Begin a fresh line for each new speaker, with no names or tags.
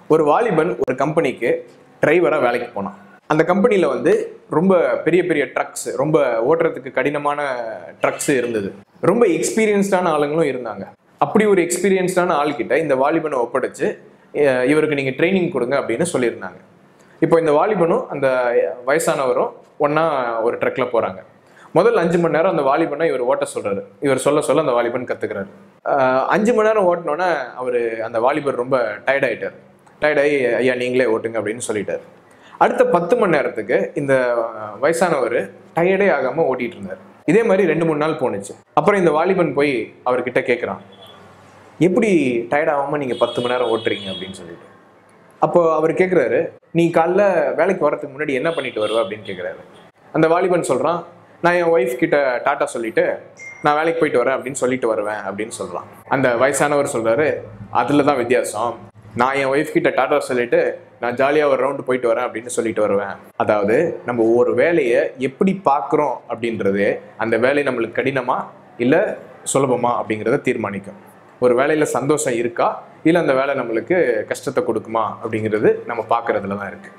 ஒரு வாலிபன் ஒரு கம்பெனிக்கு டிரைவராக வேலைக்கு போனான் அந்த கம்பெனியில் வந்து ரொம்ப பெரிய பெரிய ட்ரக்ஸ் ரொம்ப ஓட்டுறதுக்கு கடினமான ட்ரக்ஸ் இருந்தது ரொம்ப எக்ஸ்பீரியன்ஸ்டான ஆளுங்களும் இருந்தாங்க அப்படி ஒரு எக்ஸ்பீரியன்ஸ்டான ஆள்கிட்ட இந்த வாலிபனை ஒப்படைச்சு அஹ் இவருக்கு நீங்கள் ட்ரைனிங் கொடுங்க அப்படின்னு சொல்லியிருந்தாங்க இப்போ இந்த வாலிபனும் அந்த வயசானவரும் ஒன்றா ஒரு ட்ரக்ல போகிறாங்க முதல் அஞ்சு மணி நேரம் அந்த வாலிபனை இவர் ஓட்ட சொல்றாரு இவர் சொல்ல சொல்ல அந்த வாலிபன் கத்துக்கிறாரு ஆஹ் அஞ்சு மணி நேரம் ஓட்டினோன்னே அவர் அந்த வாலிபர் ரொம்ப டயர்ட் ஆயிட்டார் டயர்டாகி ஐயா நீங்களே ஓட்டுங்க அப்படின்னு சொல்லிட்டார் அடுத்த பத்து மணி நேரத்துக்கு இந்த வயசானவர் டயர்டே ஆகாம ஓட்டிட்டு இருந்தார் இதே மாதிரி ரெண்டு மூணு நாள் போணுச்சு அப்புறம் இந்த வாலிபன் போய் அவர்கிட்ட கேட்குறான் எப்படி டயர்ட் ஆகாம நீங்க பத்து மணி நேரம் ஓட்டுறீங்க அப்படின்னு சொல்லிட்டு அப்போ அவர் கேட்குறாரு நீ காலைல வேலைக்கு வரதுக்கு முன்னாடி என்ன பண்ணிட்டு வருவ அப்படின்னு கேட்குறாரு அந்த வாலிபன் சொல்றான் நான் என் ஒய்ஃப் கிட்ட டாட்டா சொல்லிட்டு நான் வேலைக்கு போயிட்டு வரேன் அப்படின்னு சொல்லிட்டு வருவேன் அப்படின்னு சொல்றான் அந்த வயசானவர் சொல்றாரு அதுல தான் வித்தியாசம் நான் என் ஒய்ஃப் கிட்ட டாட்டா சொல்லிட்டு நான் ஜாலியாக ஒரு ரவுண்டு போயிட்டு வரேன் அப்படின்னு சொல்லிட்டு வருவேன் அதாவது நம்ம ஒரு வேலையை எப்படி பார்க்குறோம் அப்படின்றது அந்த வேலை நம்மளுக்கு கடினமா இல்லை சுலபமா அப்படிங்கிறத தீர்மானிக்கும் ஒரு வேலையில் சந்தோஷம் இருக்கா இல்லை அந்த வேலை நம்மளுக்கு கஷ்டத்தை கொடுக்குமா அப்படிங்கிறது நம்ம பார்க்கறதுல தான் இருக்கு